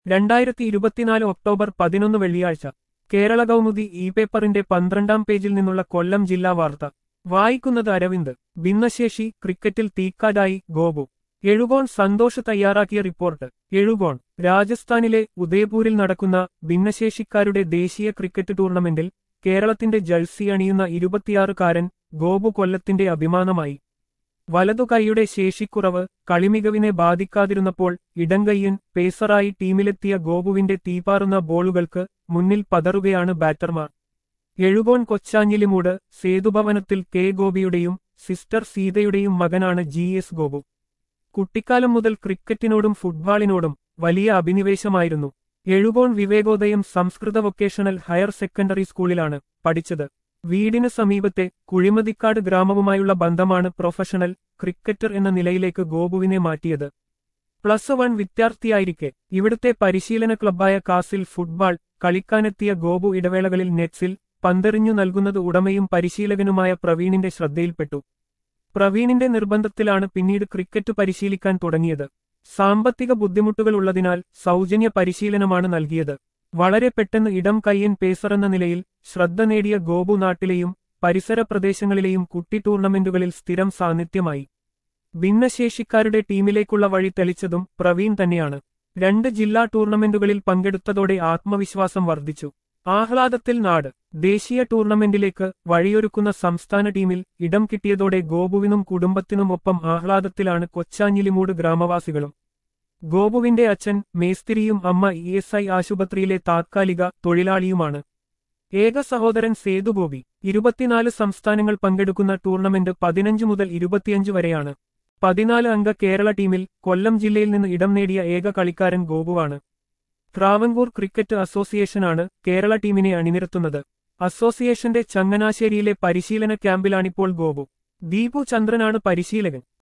രണ്ടായിരത്തി ഇരുപത്തിനാല് ഒക്ടോബർ പതിനൊന്ന് വെള്ളിയാഴ്ച കേരള കൗമുദി ഇ പേപ്പറിന്റെ പന്ത്രണ്ടാം പേജിൽ നിന്നുള്ള കൊല്ലം ജില്ലാ വാർത്ത വായിക്കുന്നത് അരവിന്ദ് ഭിന്നശേഷി ക്രിക്കറ്റിൽ തീക്കാടായി ഗോപു എഴുകോൺ സന്തോഷ് തയ്യാറാക്കിയ റിപ്പോർട്ട് എഴുകോൺ രാജസ്ഥാനിലെ ഉദയപൂരിൽ നടക്കുന്ന ഭിന്നശേഷിക്കാരുടെ ദേശീയ ക്രിക്കറ്റ് ടൂർണമെന്റിൽ കേരളത്തിന്റെ ജഴ്സി അണിയുന്ന ഇരുപത്തിയാറുകാരൻ ഗോപു കൊല്ലത്തിന്റെ അഭിമാനമായി വലതുകൈയുടെ ശേഷിക്കുറവ് കളിമികവിനെ ബാധിക്കാതിരുന്നപ്പോൾ ഇടങ്കയ്യൻ പേസറായി ടീമിലെത്തിയ ഗോപുവിന്റെ തീപാറുന്ന ബോളുകൾക്ക് മുന്നിൽ പതറുകയാണ് ബാറ്റർമാർ എഴുകോൺ കൊച്ചാഞ്ഞിലിമൂട് സേതുഭവനത്തിൽ കെ ഗോപിയുടെയും സിസ്റ്റർ സീതയുടെയും മകനാണ് ജി എസ് ഗോപു കുട്ടിക്കാലം മുതൽ ക്രിക്കറ്റിനോടും ഫുട്ബോളിനോടും വലിയ അഭിനിവേശമായിരുന്നു എഴുകോൺ വിവേകോദയം സംസ്കൃത വൊക്കേഷണൽ ഹയർ സെക്കൻഡറി സ്കൂളിലാണ് പഠിച്ചത് വീടിന് സമീപത്തെ കുഴിമതിക്കാട് ഗ്രാമവുമായുള്ള ബന്ധമാണ് പ്രൊഫഷണൽ ക്രിക്കറ്റർ എന്ന നിലയിലേക്ക് ഗോപുവിനെ മാറ്റിയത് പ്ലസ് വൺ വിദ്യാർത്ഥിയായിരിക്കെ ഇവിടുത്തെ പരിശീലന ക്ലബ്ബായ കാസിൽ ഫുട്ബോൾ കളിക്കാനെത്തിയ ഗോപു ഇടവേളകളിൽ നെറ്റ്സിൽ പന്തെറിഞ്ഞു നൽകുന്നത് ഉടമയും പരിശീലകനുമായ പ്രവീണിന്റെ ശ്രദ്ധയിൽപ്പെട്ടു പ്രവീണിന്റെ നിർബന്ധത്തിലാണ് പിന്നീട് ക്രിക്കറ്റ് പരിശീലിക്കാൻ തുടങ്ങിയത് സാമ്പത്തിക ബുദ്ധിമുട്ടുകൾ ഉള്ളതിനാൽ സൗജന്യ പരിശീലനമാണ് നൽകിയത് വളരെ പെട്ടെന്ന് ഇടം കയ്യൻ പേസർ എന്ന നിലയിൽ ശ്രദ്ധ നേടിയ ഗോപു നാട്ടിലെയും പരിസര പ്രദേശങ്ങളിലെയും കുട്ടി ടൂർണമെന്റുകളിൽ സ്ഥിരം സാന്നിധ്യമായി ഭിന്നശേഷിക്കാരുടെ ടീമിലേക്കുള്ള വഴി തെളിച്ചതും പ്രവീൺ തന്നെയാണ് രണ്ട് ജില്ലാ ടൂർണമെന്റുകളിൽ പങ്കെടുത്തതോടെ ആത്മവിശ്വാസം വർദ്ധിച്ചു ആഹ്ലാദത്തിൽ നാട് ദേശീയ ടൂർണമെന്റിലേക്ക് വഴിയൊരുക്കുന്ന സംസ്ഥാന ടീമിൽ ഇടം കിട്ടിയതോടെ ഗോപുവിനും കുടുംബത്തിനുമൊപ്പം ആഹ്ലാദത്തിലാണ് കൊച്ചാഞ്ഞിലിമൂട് ഗ്രാമവാസികളും ഗോപുവിന്റെ അച്ഛൻ മേസ്തിരിയും അമ്മ ഇ എസ് ഐ ആശുപത്രിയിലെ താത്കാലിക തൊഴിലാളിയുമാണ് ഏക സഹോദരൻ സേതുഗോപി ഇരുപത്തിനാല് സംസ്ഥാനങ്ങൾ പങ്കെടുക്കുന്ന ടൂർണമെന്റ് പതിനഞ്ച് മുതൽ ഇരുപത്തിയഞ്ച് വരെയാണ് പതിനാല് അംഗ കേരള ടീമിൽ കൊല്ലം ജില്ലയിൽ നിന്ന് ഇടം നേടിയ ഏക കളിക്കാരൻ ഗോപുവാണ് ട്രാവൻകൂർ ക്രിക്കറ്റ് അസോസിയേഷനാണ് കേരള ടീമിനെ അണിനിരത്തുന്നത് അസോസിയേഷന്റെ ചങ്ങനാശ്ശേരിയിലെ പരിശീലന ക്യാമ്പിലാണിപ്പോൾ ഗോപു ദീപു ചന്ദ്രനാണ് പരിശീലകൻ